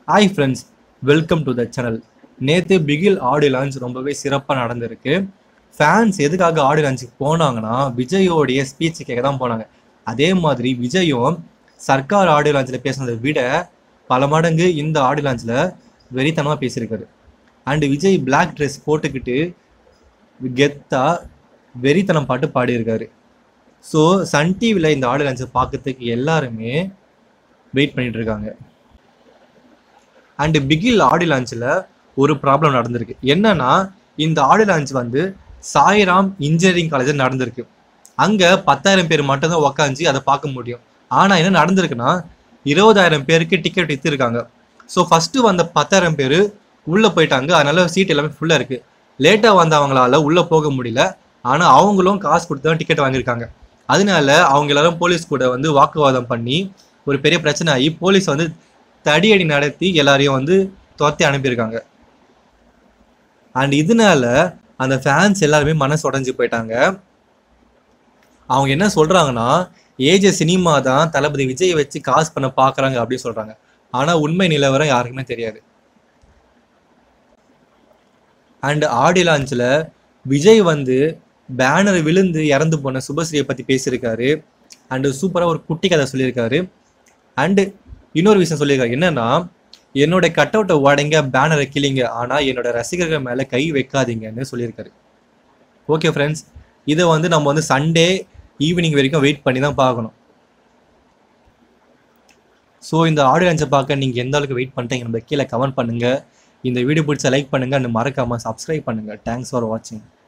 hi friends welcome to the channel நேற்று Bigil audio launch ரொம்பவே சிறப்பாக நடந்திருக்கு ஃபேன்ஸ் எதுக்காக ஆடியோ லான்ச்சுக்கு போனாங்கன்னா விஜயோடைய ஸ்பீச் கேட்க தான் போனாங்க அதே மாதிரி விஜயும் சர்க்கார் ஆடியோ லான்ச்சில் பேசுனதை விட பல மடங்கு இந்த ஆடியோ லான்ச்சில் வெறித்தனமாக பேசியிருக்காரு அண்டு விஜய் பிளாக் ட்ரெஸ் போட்டுக்கிட்டு கெத்தா வெறித்தனம் பாட்டு பாடியிருக்காரு ஸோ சன் டிவியில் இந்த ஆடியோ லான்ச்சை பார்க்கறதுக்கு எல்லாருமே வெயிட் பண்ணிட்டு இருக்காங்க அண்டு பிகில் ஆடியோ லான்ச்சில் ஒரு ப்ராப்ளம் நடந்திருக்கு என்னன்னா இந்த ஆடியோ லான்ச் வந்து சாய்ராம் இன்ஜினியரிங் காலேஜில் நடந்திருக்கு அங்கே பத்தாயிரம் பேர் மட்டும்தான் உக்காந்து அதை பார்க்க முடியும் ஆனால் என்ன நடந்திருக்குன்னா இருபதாயிரம் பேருக்கு டிக்கெட் விற்றுருக்காங்க ஸோ ஃபஸ்ட்டு வந்த பத்தாயிரம் பேர் உள்ளே போயிட்டாங்க அதனால சீட் எல்லாமே ஃபுல்லாக இருக்குது லேட்டாக வந்தவங்களால உள்ளே போக முடியல ஆனால் அவங்களும் காசு கொடுத்து தான் டிக்கெட் வாங்கியிருக்காங்க அதனால அவங்க எல்லாரும் போலீஸ் கூட வந்து வாக்குவாதம் பண்ணி ஒரு பெரிய பிரச்சனை ஆகி போலீஸ் வந்து தடியடி நடத்தி எல்லாரையும் வந்து துரத்தி அனுப்பியிருக்காங்க அண்ட் இதனால அந்த ஃபேன்ஸ் எல்லாருமே மனசு உடஞ்சி போயிட்டாங்க அவங்க என்ன சொல்றாங்கன்னா ஏஜ் சினிமா தான் தளபதி விஜய் வச்சு காசு பண்ண பார்க்கறாங்க அப்படின்னு சொல்றாங்க ஆனா உண்மை நிலவரம் யாருக்குமே தெரியாது அண்ட் ஆடியோ லான்ச்சில் விஜய் வந்து பேனர் விழுந்து இறந்து போன சுபஸ்ரீயை பற்றி பேசியிருக்காரு அண்டு சூப்பராக ஒரு குட்டி கதை சொல்லியிருக்காரு அண்டு இன்னொரு விஷயம் சொல்லியிருக்காரு என்னன்னா என்னோட கட் அவுட்டை உடைங்க பேனரை கிளிங்க ஆனால் என்னோட ரசிகர்கள் மேலே கை வைக்காதீங்கன்னு சொல்லியிருக்காரு ஓகே ஃப்ரெண்ட்ஸ் இதை வந்து நம்ம வந்து சண்டே ஈவினிங் வரைக்கும் வெயிட் பண்ணி தான் பார்க்கணும் ஸோ இந்த ஆடியோ லான்ச்சை பார்க்க நீங்கள் எந்த அளவுக்கு வெயிட் பண்ணிட்டீங்க நம்ம கீழே கமெண்ட் பண்ணுங்கள் இந்த வீடியோ பிடிச்ச லைக் பண்ணுங்கள் அண்ட் மறக்காமல் சப்ஸ்கிரைப் பண்ணுங்கள் தேங்க்ஸ் ஃபார் வாட்சிங்